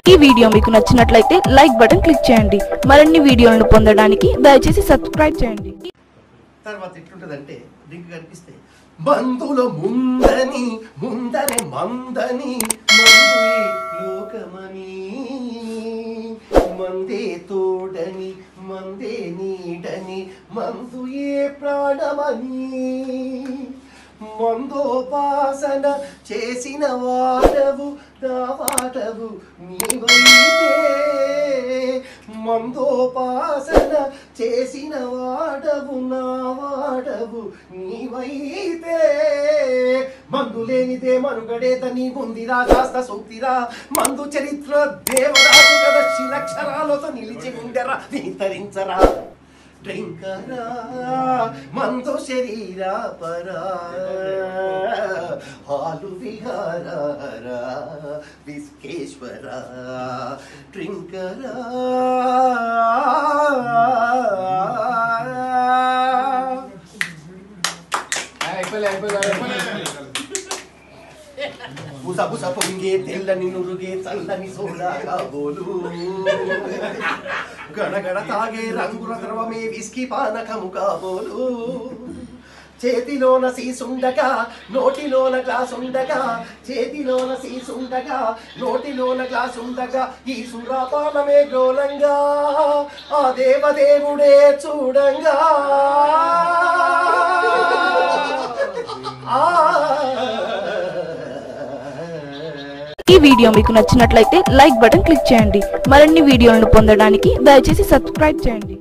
ఈ వీడియో మీకు నచ్చినట్లయితే లైక్ బటన్ క్లిక్ చేయండి మరిన్ని వీడియోలను పొందడానికి దయచేసి సబ్స్క్రైబ్ చేయండి తర్వాత ఎట్లుంటదంటే డ్రింక్ కనిపిస్తే బంధుల ముందని ముందరే మందని మందుయే లోకమని మందే తోడని మందే నీడని మందుయే ప్రాణమని మందోపాసన చేసిన వాడవు నా వాడవు నీవైతే మందోపాసన చేసిన వాడవు నా వాడవు నీవైతే మందు లేనిదే మనుగడేత నీ ముందిరా కాస్త సూక్తిరా మందు చరిత్ర దేవరాజు కదా శిలక్షరాలతో నిలిచి ఉండరా వితరించరా డ్రింకరా మందు శరీరా పరా హాలు విహారా విశ్కేశ్వర డ్రింకరా బుస బుస పొంగే తెల్లని నురుగే చల్లని సోడా కాబోలు గడగడ తాగే రంగుల ద్రవమే విస్కీ పానకము కాబోలు చేతిలోన సీసుండగా నోటిలోన గ్లాస్ ఉండగా చేతిలోన సీసుండగా నోటిలోన గ్లాస్ ఉండగా ఈ సురాపానమే గోలంగా ఆ దేవదేవుడే చూడంగా ఆ ఈ వీడియో మీకు నచ్చినట్లయితే లైక్ బటన్ క్లిక్ చేయండి మరిన్ని వీడియోలను పొందడానికి దయచేసి సబ్స్క్రైబ్ చేయండి